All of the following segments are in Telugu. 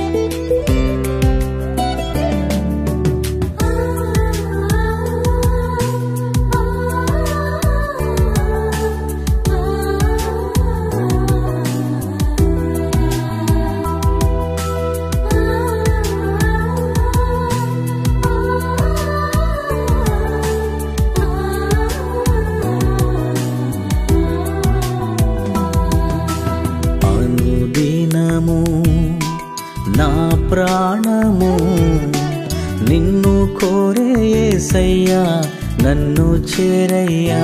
అనుదినము నా ప్రాణము నిన్ను కోరే యేసయ్యా నన్ను చేరయ్యా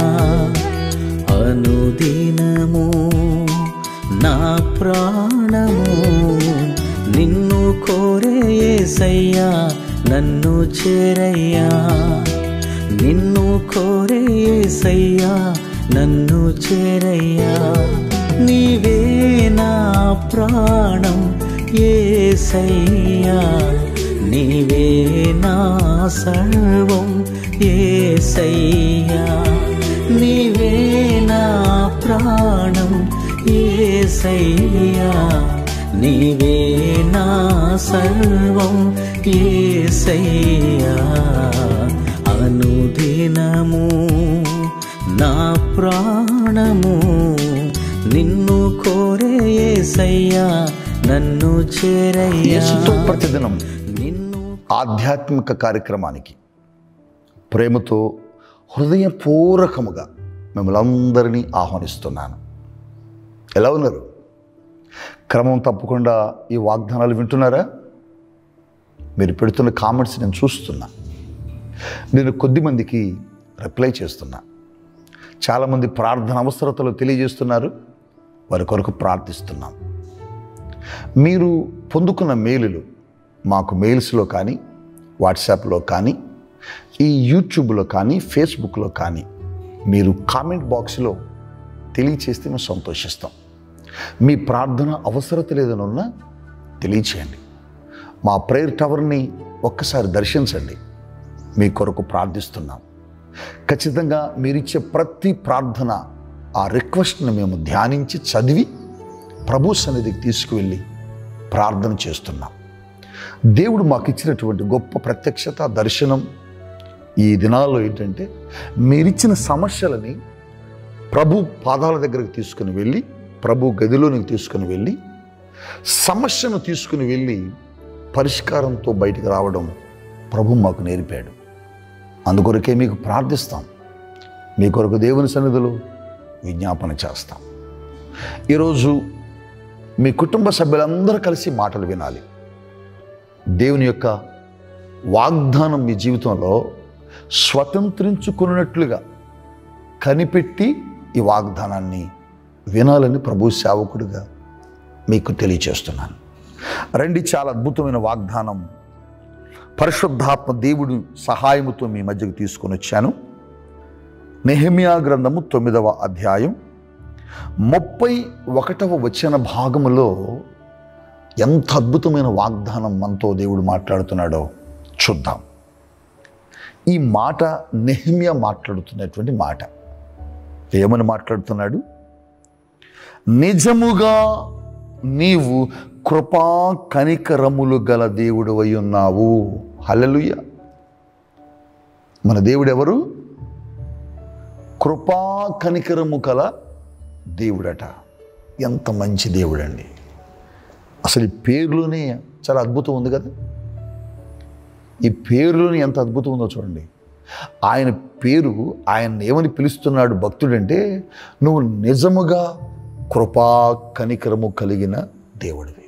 అనుదినము నా ప్రాణము నిన్ను కోరే యేసయ్యా నన్ను చేరయ్యా నిన్ను కోరే యేసయ్యా నన్ను చేరయ్యా నీవే నా ప్రాణం ఏసయ్యా నీవే నా సర్వం ఏసయ్యా నీవే నా ప్రాణం ఏసయ్యా నీవే నా సర్వం ఏసయ్యా అనుదినము నా ప్రాణము నిన్ను కోరే యేసయ్యా నన్ను చేరయ్యా యేసుతో ప్రతిదినం నిన్ను ఆధ్యాత్మిక కార్యక్రమానికి ప్రేమతో హృదయపూర్వకముగా మిమ్మల్ని అందరినీ ఆహ్వానిస్తున్నాను ఎలా ఉన్నారు క్రమం తప్పకుండా ఈ వాగ్దానాలు వింటున్నారా మీరు పెడుతున్న కామెంట్స్ నేను చూస్తున్నా నేను కొద్దిమందికి రిప్లై చేస్తున్నా చాలామంది ప్రార్థన అవసరతలు తెలియజేస్తున్నారు వారి కొరకు ప్రార్థిస్తున్నాం మీరు పొందుకున్న మెయిలులు మాకు మెయిల్స్లో కానీ వాట్సాప్లో కానీ ఈ యూట్యూబ్లో కానీ ఫేస్బుక్లో కానీ మీరు కామెంట్ బాక్స్లో తెలియచేస్తే మేము సంతోషిస్తాం మీ ప్రార్థన అవసరత లేదనున్నా తెలియచేయండి మా ప్రేయర్ టవర్ని ఒక్కసారి దర్శించండి మీ కొరకు ప్రార్థిస్తున్నాం ఖచ్చితంగా మీరిచ్చే ప్రతి ప్రార్థన ఆ రిక్వెస్ట్ని మేము ధ్యానించి చదివి ప్రభు సన్నిధికి తీసుకువెళ్ళి ప్రార్థన చేస్తున్నాం దేవుడు మాకు ఇచ్చినటువంటి గొప్ప ప్రత్యక్షత దర్శనం ఈ దినాల్లో ఏంటంటే మీరిచ్చిన సమస్యలని ప్రభు పాదాల దగ్గరకు తీసుకుని వెళ్ళి ప్రభు గదిలోనికి తీసుకుని వెళ్ళి సమస్యను తీసుకుని వెళ్ళి పరిష్కారంతో బయటికి రావడం ప్రభు మాకు నేర్పాడు అందుకొరకే మీకు ప్రార్థిస్తాం మీ కొరకు దేవుని సన్నిధిలో విజ్ఞాపన చేస్తాం ఈరోజు మీ కుటుంబ సభ్యులందరూ కలిసి మాటలు వినాలి దేవుని యొక్క వాగ్దానం మీ జీవితంలో స్వతంత్రించుకున్నట్లుగా కనిపెట్టి ఈ వాగ్దానాన్ని వినాలని ప్రభు సేవకుడిగా మీకు తెలియచేస్తున్నాను రండి చాలా అద్భుతమైన వాగ్దానం పరిశుద్ధాత్మ దేవుడు సహాయముతో మీ మధ్యకు తీసుకొని వచ్చాను నెహమియా గ్రంథము తొమ్మిదవ అధ్యాయం ముప్పై ఒకటవ వచన భాగములో ఎంత అద్భుతమైన వాగ్దానం మనతో దేవుడు మాట్లాడుతున్నాడో చూద్దాం ఈ మాట నెహమియా మాట్లాడుతున్నటువంటి మాట ఏమని మాట్లాడుతున్నాడు నిజముగా నీవు కృపా కనికరములు గల దేవుడు అయి ఉన్నావు హల్లెలూయ మన దేవుడు ఎవరు కృపా కనికరము గల దేవుడట ఎంత మంచి దేవుడండి అసలు ఈ పేరులోనే చాలా అద్భుతం ఉంది కదా ఈ పేరులోనే ఎంత అద్భుతం ఉందో చూడండి ఆయన పేరు ఆయన ఏమని పిలుస్తున్నాడు భక్తుడంటే నువ్వు నిజముగా కృపా కనికరము కలిగిన దేవుడివి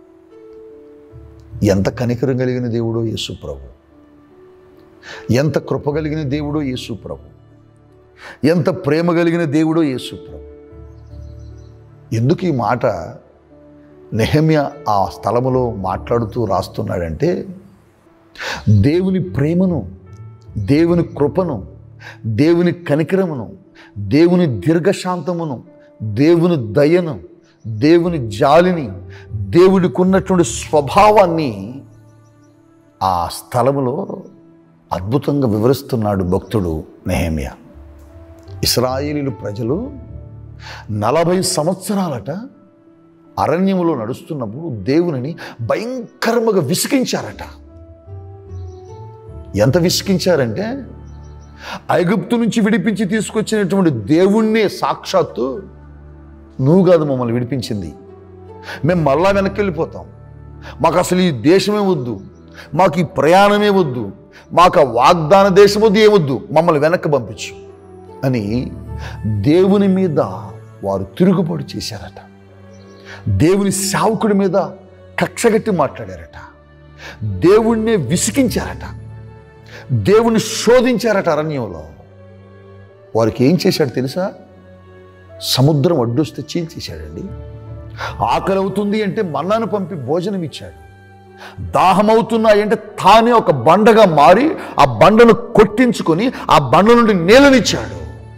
ఎంత కనికరం కలిగిన దేవుడో యేసు ప్రభు ఎంత కృప కలిగిన దేవుడో యేసు ప్రభు ఎంత ప్రేమ కలిగిన దేవుడో యేసు ప్రభు ఎందుకు ఈ మాట నెహమ్య ఆ స్థలములో మాట్లాడుతూ రాస్తున్నాడంటే దేవుని ప్రేమను దేవుని కృపను దేవుని కనికరమును దేవుని దీర్ఘశాంతమును దేవుని దయను దేవుని జాలిని దేవుడికి ఉన్నటువంటి స్వభావాన్ని ఆ స్థలములో అద్భుతంగా వివరిస్తున్నాడు భక్తుడు నెహమియా ఇస్రాయేలీలు ప్రజలు నలభై సంవత్సరాలట అరణ్యములో నడుస్తున్నప్పుడు దేవునిని భయంకరముగా విసిగించారట ఎంత విసిగించారంటే ఐగుప్తు నుంచి విడిపించి తీసుకొచ్చినటువంటి దేవుణ్ణే సాక్షాత్తు నువ్వు కాదు మమ్మల్ని విడిపించింది మేము మళ్ళా వెనక్కి వెళ్ళిపోతాం మాకు అసలు ఈ దేశమే వద్దు మాకు ఈ ప్రయాణమే వద్దు మాకు ఆ వాగ్దాన దేశం వద్దు ఏమొద్దు మమ్మల్ని వెనక్కి పంపించు అని దేవుని మీద వారు తిరుగుబాటు చేశారట దేవుని సేవకుడి మీద కక్షగట్టి మాట్లాడారట దేవుణ్ణే విసికించారట దేవుని శోధించారట అరణ్యంలో వారికి ఏం చేశాడు తెలుసా సముద్రం అడ్డొస్తే చీల్చేశాడండి ఆకలి అవుతుంది అంటే మన్నాను పంపి భోజనం ఇచ్చాడు దాహం అవుతున్నాయంటే తానే ఒక బండగా మారి ఆ బండను కొట్టించుకొని ఆ బండ నుండి నీళ్ళనిచ్చాడు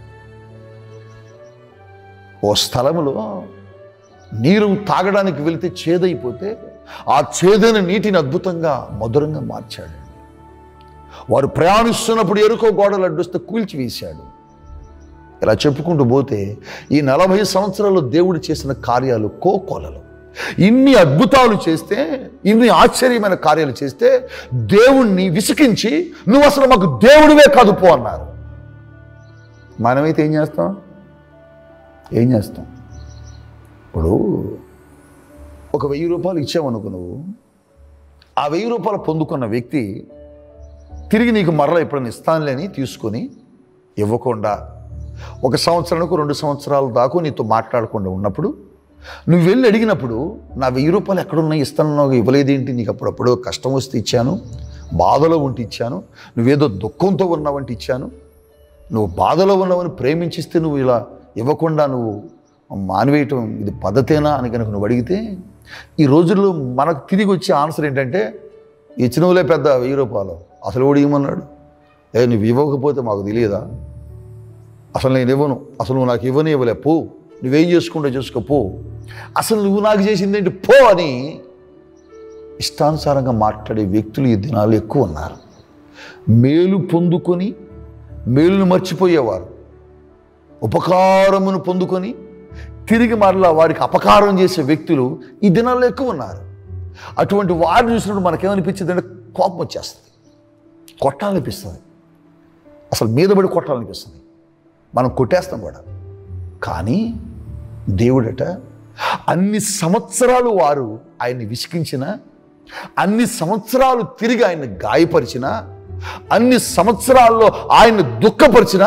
ఓ స్థలములో నీరు తాగడానికి వెళితే చేదైపోతే ఆ చేదైన నీటిని అద్భుతంగా మధురంగా మార్చాడు వారు ప్రయాణిస్తున్నప్పుడు ఎరుకో గోడలు అడ్డొస్తే కూల్చివేశాడు ఇలా చెప్పుకుంటూ పోతే ఈ నలభై సంవత్సరాల్లో దేవుడు చేసిన కార్యాలు కోకొలలు ఇన్ని అద్భుతాలు చేస్తే ఇన్ని ఆశ్చర్యమైన కార్యాలు చేస్తే దేవుణ్ణి విసికించి నువ్వు అసలు మాకు దేవుడివే కాదు పో అన్నారు మనమైతే ఏం చేస్తాం ఏం చేస్తాం ఇప్పుడు ఒక వెయ్యి రూపాయలు ఇచ్చావనుకో నువ్వు ఆ వెయ్యి రూపాయలు పొందుకున్న వ్యక్తి తిరిగి నీకు మరలా ఎప్పుడైనా ఇస్తానులేని తీసుకొని ఇవ్వకుండా ఒక సంవత్సరానికి రెండు సంవత్సరాల దాకా నీతో మాట్లాడకుండా ఉన్నప్పుడు నువ్వు వెళ్ళి అడిగినప్పుడు నా వెయ్యి రూపాయలు ఎక్కడున్నాయి ఇస్తాను ఇవ్వలేదేంటి నీకు అప్పుడప్పుడు కష్టం వస్తే ఇచ్చాను బాధలో ఉంటే ఇచ్చాను నువ్వేదో దుఃఖంతో ఉన్నావంటే ఇచ్చాను నువ్వు బాధలో ఉన్నావని ప్రేమించిస్తే నువ్వు ఇలా ఇవ్వకుండా నువ్వు మానివేయటం ఇది పద్ధతేనా అని కనుక నువ్వు అడిగితే ఈ రోజుల్లో మనకు తిరిగి వచ్చే ఆన్సర్ ఏంటంటే ఇచ్చినవులే పెద్ద వెయ్యి రూపాయలు అసలు కూడా ఇవ్వమన్నాడు ఏ నువ్వు ఇవ్వకపోతే మాకు తెలియదా అసలు నేను ఇవ్వను అసలు నువ్వు నాకు ఇవ్వనే ఇవ్వలే పో నువ్వేం చేసుకుంటా చేసుకో పో అసలు నువ్వు నాకు చేసింది ఏంటి పో అని ఇష్టానుసారంగా మాట్లాడే వ్యక్తులు ఈ దినాలు ఎక్కువ ఉన్నారు మేలు పొందుకొని మేలును మర్చిపోయేవారు ఉపకారమును పొందుకొని తిరిగి మరలా వారికి అపకారం చేసే వ్యక్తులు ఈ దినాల్లో ఎక్కువ ఉన్నారు అటువంటి వారిని చూసినప్పుడు మనకేమనిపించింది అంటే కోపం వచ్చేస్తుంది కొట్టాలనిపిస్తుంది అసలు మీద పడి కొట్టాలనిపిస్తుంది మనం కొట్టేస్తాం కూడా కానీ దేవుడట అన్ని సంవత్సరాలు వారు ఆయన్ని విసికించిన అన్ని సంవత్సరాలు తిరిగి ఆయన్ని గాయపరిచిన అన్ని సంవత్సరాల్లో ఆయన్ని దుఃఖపరిచిన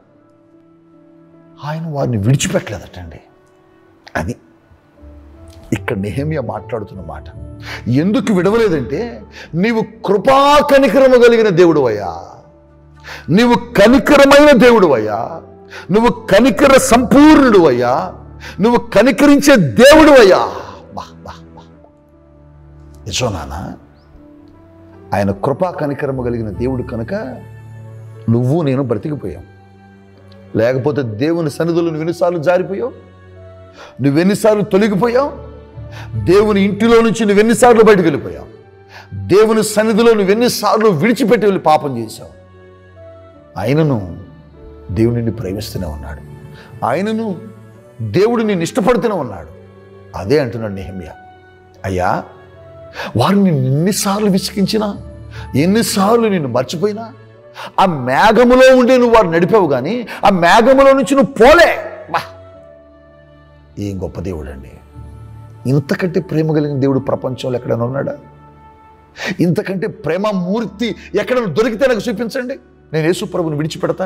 ఆయన వారిని విడిచిపెట్టలేదటండి అది ఇక్కడ నెహమ్య మాట్లాడుతున్న మాట ఎందుకు విడవలేదంటే నీవు కృపా కనికరము కలిగిన దేవుడు అయ్యా నీవు కనికరమైన దేవుడు అయ్యా నువ్వు కనికర సంపూర్ణుడు అయ్యా నువ్వు కనికరించే దేవుడు అయ్యా బా బా బా నిజం నాన్న ఆయన కృపా కనికరము కలిగిన దేవుడు కనుక నువ్వు నేను బ్రతికిపోయాం లేకపోతే దేవుని సన్నిధులు నువ్వు ఎన్నిసార్లు జారిపోయావు నువ్వెన్నిసార్లు తొలగిపోయావు దేవుని ఇంటిలో నుంచి నువ్వెన్నిసార్లు బయటకు వెళ్ళిపోయావు దేవుని సన్నిధిలో నువ్వెన్నిసార్లు విడిచిపెట్టి వెళ్ళి పాపం చేశావు ఆయనను దేవుడిని ప్రేమిస్తూనే ఉన్నాడు ఆయనను దేవుడు నేను ఇష్టపడుతూనే ఉన్నాడు అదే అంటున్నాడు నెహమ్య అయ్యా వారిని ఎన్నిసార్లు విసికించినా ఎన్నిసార్లు నిన్ను మర్చిపోయినా ఆ మేఘములో ఉండే నువ్వు వారు నడిపావు కానీ ఆ మేఘములో నుంచి నువ్వు పోలే బా ఏం గొప్ప దేవుడు అండి ఇంతకంటే ప్రేమ కలిగిన దేవుడు ప్రపంచంలో ఎక్కడైనా ఉన్నాడా ఇంతకంటే ప్రేమ మూర్తి ఎక్కడైనా దొరికితే నాకు చూపించండి నేను యేసు ప్రభుని విడిచిపెడతా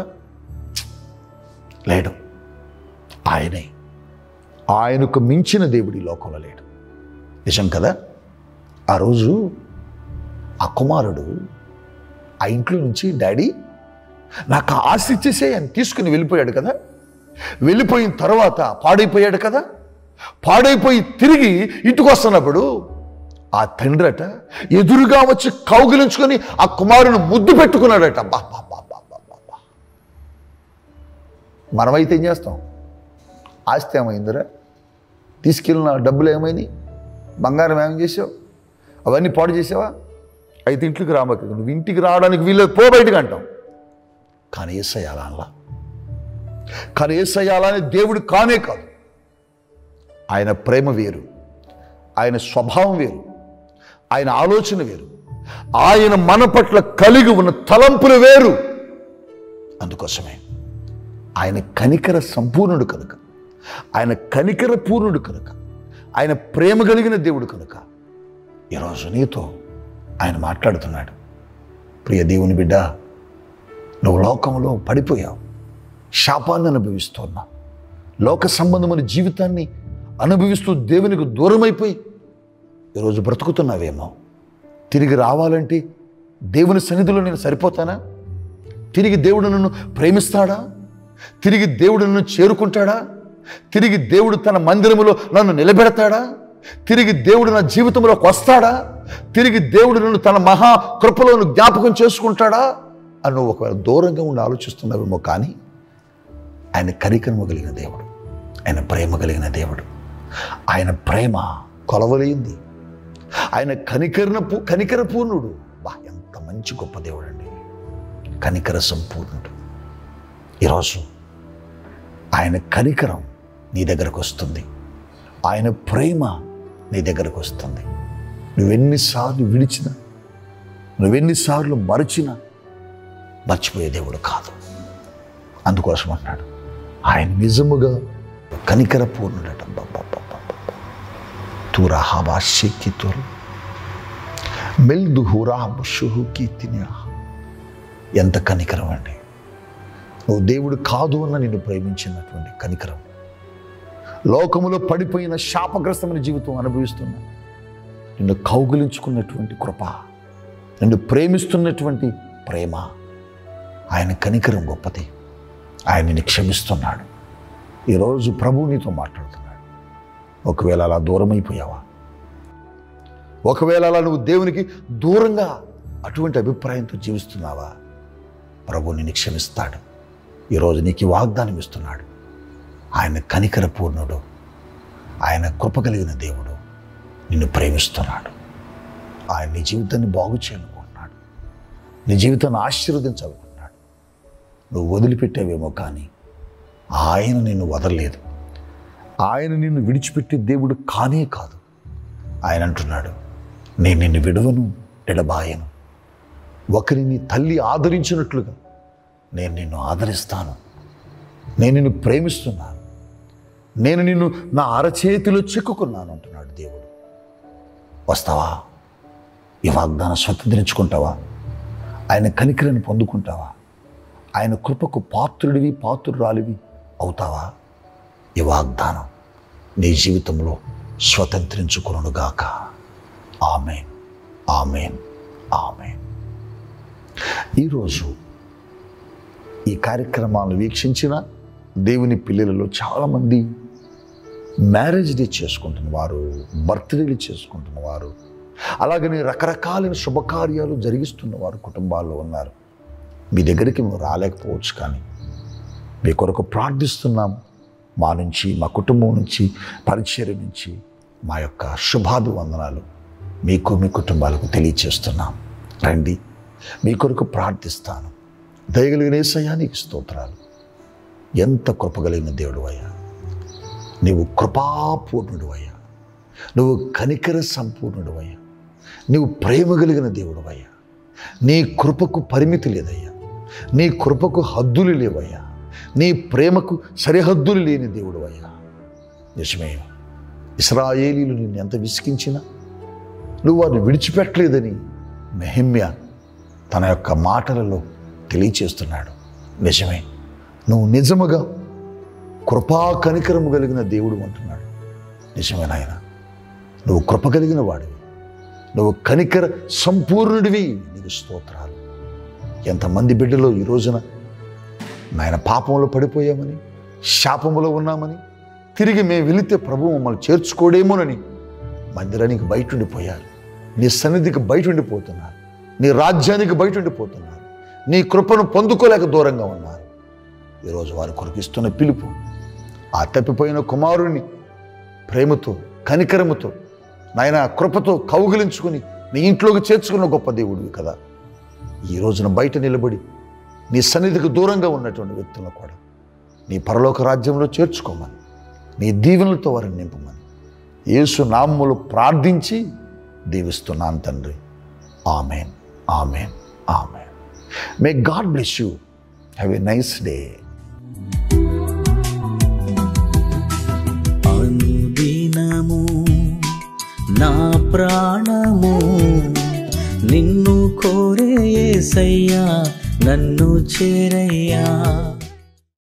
లేడు ఆయనే ఆయనకు మించిన దేవుడు ఈ లోకంలో లేడు నిజం కదా ఆ రోజు ఆ కుమారుడు ఆ ఇంట్లో నుంచి డాడీ నాకు ఆ ఆస్తి ఇచ్చేసే అని తీసుకుని వెళ్ళిపోయాడు కదా వెళ్ళిపోయిన తర్వాత పాడైపోయాడు కదా పాడైపోయి తిరిగి ఇంటికి వస్తున్నప్పుడు ఆ తండ్రి అట ఎదురుగా వచ్చి కౌగిలించుకొని ఆ కుమారుని ముద్దు పెట్టుకున్నాడట బా బా బా బా బా బా బా. మనమైతే ఏం చేస్తాం ఆస్తి ఏమైందిరా తీసుకెళ్ళిన డబ్బులు ఏమైంది బంగారం ఏం చేసావు అవన్నీ పాడు చేసావా అయితే ఇంట్లోకి రామక నువ్వు ఇంటికి రావడానికి వీళ్ళు పో బయటకు అంటాం కానీ ఏసయ్యాలా అలా కానీ ఏసయ్యాలా అని దేవుడు కానే కాదు ఆయన ప్రేమ వేరు ఆయన స్వభావం వేరు ఆయన ఆలోచన వేరు ఆయన మన పట్ల కలిగి ఉన్న తలంపులు వేరు అందుకోసమే ఆయన కనికర సంపూర్ణుడు కనుక ఆయన కనికర పూర్ణుడు కనుక ఆయన ప్రేమ కలిగిన దేవుడు కనుక ఈరోజు నీతో ఆయన మాట్లాడుతున్నాడు ప్రియ దేవుని బిడ్డ నువ్వు లోకంలో పడిపోయావు శాపాన్ని అనుభవిస్తున్నావు లోక సంబంధమైన జీవితాన్ని అనుభవిస్తూ దేవునికి దూరమైపోయి ఈరోజు బ్రతుకుతున్నావేమో తిరిగి రావాలంటే దేవుని సన్నిధిలో నేను సరిపోతానా తిరిగి దేవుడు నన్ను ప్రేమిస్తాడా తిరిగి దేవుడు నన్ను చేరుకుంటాడా తిరిగి దేవుడు తన మందిరములో నన్ను నిలబెడతాడా తిరిగి దేవుడు నా జీవితంలోకి వస్తాడా తిరిగి దేవుడు నన్ను తన మహా కృపలోను జ్ఞాపకం చేసుకుంటాడా అని నువ్వు ఒకవేళ దూరంగా ఉండి ఆలోచిస్తున్నావేమో కానీ ఆయన కరికరము కలిగిన దేవుడు ఆయన ప్రేమ కలిగిన దేవుడు ఆయన ప్రేమ కొలవలేంది ఆయన కనికరణ పూ కనికర పూర్ణుడు బా ఎంత మంచి గొప్ప దేవుడు అండి కనికర సంపూర్ణుడు ఈరోజు ఆయన కనికరం నీ దగ్గరకు వస్తుంది ఆయన ప్రేమ నీ దగ్గరకు వస్తుంది నువ్వెన్నిసార్లు విడిచినా నువ్వెన్నిసార్లు మరచినా మర్చిపోయే దేవుడు కాదు అందుకోసం అన్నాడు ఆయన నిజముగా కనికర పూర్ణుడట తూరా హాబా షెక్కి తోరు మెల్దు హూరా బుషుహు కీర్తినియా ఎంత కనికరం అండి నువ్వు దేవుడు కాదు అన్న నిన్ను ప్రేమించినటువంటి కనికరం లోకములో పడిపోయిన శాపగ్రస్తమైన జీవితం అనుభవిస్తున్నా నిన్ను కౌగులించుకున్నటువంటి కృప నిన్ను ప్రేమిస్తున్నటువంటి ప్రేమ ఆయన కనికరం గొప్పది ఆయన నిన్ను క్షమిస్తున్నాడు ఈరోజు ప్రభు నీతో మాట్లాడుతున్నాడు ఒకవేళ అలా దూరం అయిపోయావా ఒకవేళ అలా నువ్వు దేవునికి దూరంగా అటువంటి అభిప్రాయంతో జీవిస్తున్నావా ప్రభు నిన్ను క్షమిస్తాడు ఈరోజు నీకు ఈ వాగ్దానం ఇస్తున్నాడు ఆయన కనికర పూర్ణుడు ఆయన కృప కలిగిన దేవుడు నిన్ను ప్రేమిస్తున్నాడు ఆయన నీ జీవితాన్ని బాగు చేయాలనుకుంటున్నాడు నీ జీవితాన్ని ఆశీర్వదించాలనుకుంటున్నాడు నువ్వు వదిలిపెట్టావేమో కానీ ఆయన నిన్ను వదలలేదు ఆయన నిన్ను విడిచిపెట్టే దేవుడు కానే కాదు ఆయన అంటున్నాడు నేను నిన్ను విడవను ఎడబాయను ఒకరిని తల్లి ఆదరించినట్లుగా నేను నిన్ను ఆదరిస్తాను నేను నిన్ను ప్రేమిస్తున్నాను నేను నిన్ను నా అరచేతిలో చిక్కుకున్నాను అంటున్నాడు దేవుడు వస్తావా ఈ వాగ్దానం స్వతంత్రించుకుంటావా ఆయన కనికరని పొందుకుంటావా ఆయన కృపకు పాత్రుడివి పాత్రురాలివి అవుతావా ఈ వాగ్దానం నీ జీవితంలో స్వతంత్రించుకునుగాక ఆమెన్ ఆమెన్ ఆమెన్ ఈరోజు ఈ కార్యక్రమాలను వీక్షించిన దేవుని పిల్లలలో చాలామంది మ్యారేజ్ డే చేసుకుంటున్న వారు బర్త్డేలు చేసుకుంటున్న వారు అలాగనే రకరకాలైన శుభకార్యాలు జరిగిస్తున్న వారు కుటుంబాల్లో ఉన్నారు మీ దగ్గరికి మేము రాలేకపోవచ్చు కానీ మీ కొరకు ప్రార్థిస్తున్నాం మా నుంచి మా కుటుంబం నుంచి పరిచయం నుంచి మా యొక్క శుభాభివందనాలు మీకు మీ కుటుంబాలకు తెలియచేస్తున్నాం రండి మీ కొరకు ప్రార్థిస్తాను దయగలిగిన ఏసయానికి స్తోత్రాలు ఎంత కృపగలిగిన దేవుడు అయ్యా నీవు కృపాపూర్ణుడు అయ్యా నువ్వు కనికర సంపూర్ణుడు అయ్యా నీవు ప్రేమ కలిగిన దేవుడు అయ్యా నీ కృపకు పరిమితి లేదయ్యా నీ కృపకు హద్దులు లేవయ్యా నీ ప్రేమకు సరిహద్దులు లేని దేవుడు అయ్యా నిజమే ఇస్రాయేలీలు నిన్ను ఎంత విసిగించినా నువ్వు వారిని విడిచిపెట్టలేదని మెహమ్య తన యొక్క మాటలలో తెలియచేస్తున్నాడు నిజమే నువ్వు నిజముగా కృపా కనికరము కలిగిన దేవుడు అంటున్నాడు నిజమే నాయన నువ్వు కృప కలిగిన వాడివి నువ్వు కనికర సంపూర్ణుడివి నీకు స్తోత్రాలు ఎంతమంది బిడ్డలో ఈ రోజున నాయన పాపంలో పడిపోయామని శాపంలో ఉన్నామని తిరిగి మేము వెళితే ప్రభు మమ్మల్ని చేర్చుకోడేమోనని మందిరానికి బయట ఉండిపోయారు నీ సన్నిధికి బయట ఉండిపోతున్నారు నీ రాజ్యానికి బయట ఉండిపోతున్నారు నీ కృపను పొందుకోలేక దూరంగా ఉన్నారు ఈరోజు వారు కొరికిస్తున్న పిలుపు ఆ తప్పిపోయిన కుమారుణ్ణి ప్రేమతో కనికరముతో నాయన కృపతో కౌగిలించుకుని నీ ఇంట్లోకి చేర్చుకున్న గొప్ప దేవుడివి కదా ఈ రోజున బయట నిలబడి నీ సన్నిధికి దూరంగా ఉన్నటువంటి వ్యక్తులను కూడా నీ పరలోక రాజ్యంలో చేర్చుకోమని నీ దీవెనలతో వారిని నింపమని యేసు నామములు ప్రార్థించి దీవిస్తున్నాను తండ్రి amen amen amen may God bless you have a nice day అనుదినము నా ప్రాణము నిన్ను కోరే యేసయ్యా నన్ను చేరయ్యా